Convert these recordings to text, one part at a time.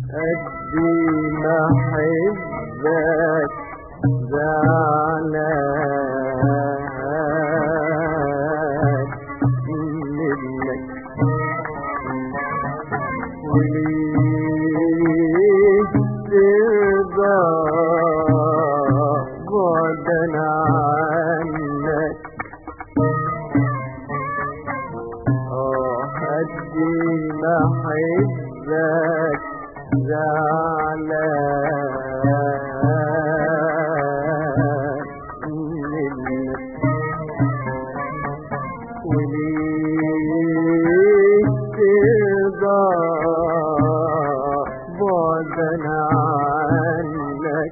قدي ما حبك زعلان منك وليه ترضى بعدا عنك اه قدي ما حبك زعلان منك وليه ترضى بعدا عنك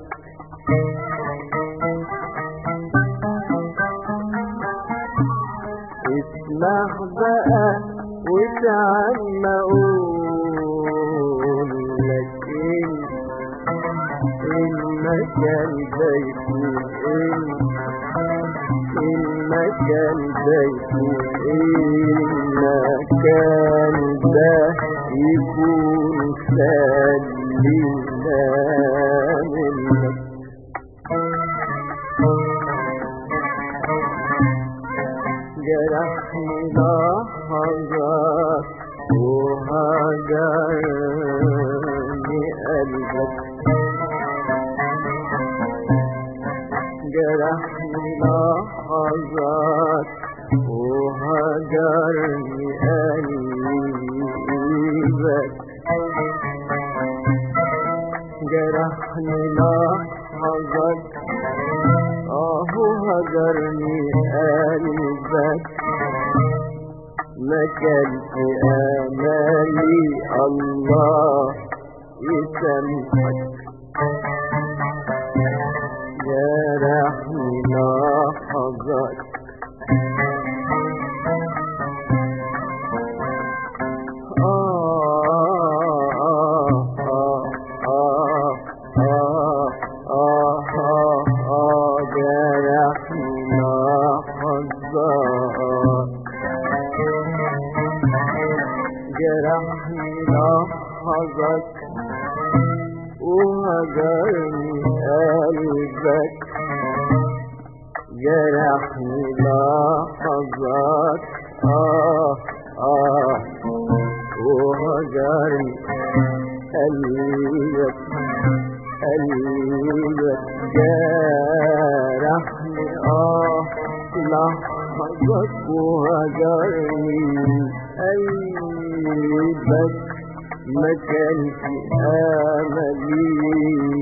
اسمع بقى وتعال ما اقول لك ان المكان ده يكون ان المكان ده يكون المكان ده يكون سلينا منك جرحني لحظات وهجرني قلبك جرحني لحظات وهجرني قلبك جرحني لحظات اهو هجرني قلبك ما كان في امالي الله يسامحك جرحني لحظات جرحني لحظك وهجرني قلبك جرحني لحظات آه آه وهجرني قلبك قلبك جرحني آه لحظك وهجرني قلبك ما كان في املي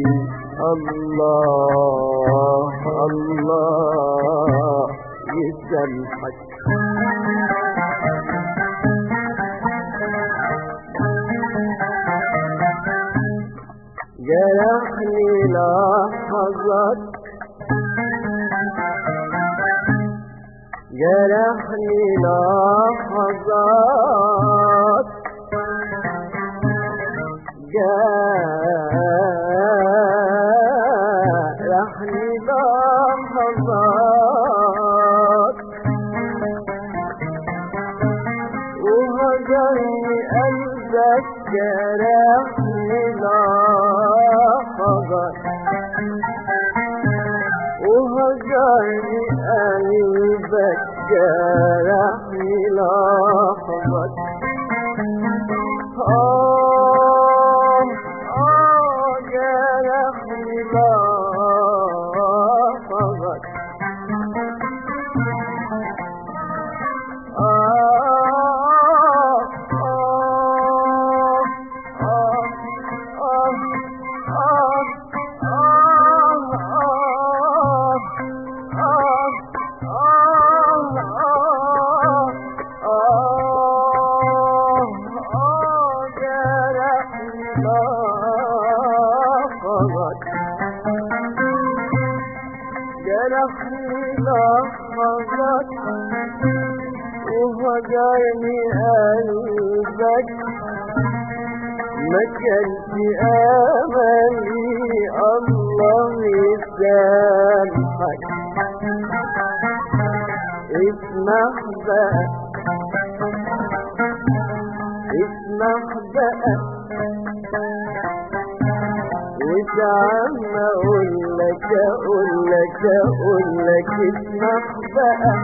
الله الله يسامحك جرحني لحظات جرحني لحظات جرحني لحظات وهجرني قلبك جرحني لحظات وهجرني قلبك جرحني لحظات آه آه جرحني لحظات جرحني لحظات وهجرني قلبك ما كان في املي الله يسامحك اسمع بقى اسمع اسمح بقى وتعم اقول لك اقول لك اقول لك اسمح بقى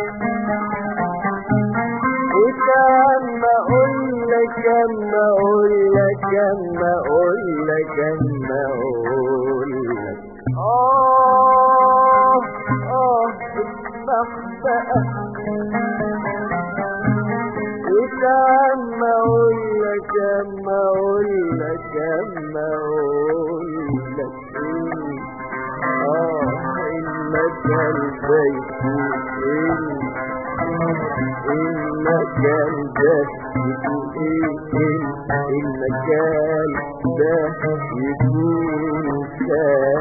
وتعم اقول لك اما اقول لك اما اقول لك اما اقول لك اه اه اسمح بقى وتعم اقول لك اما اقول لك اما اقول لك اه انك البيت انك البيت المكان ده يكون كان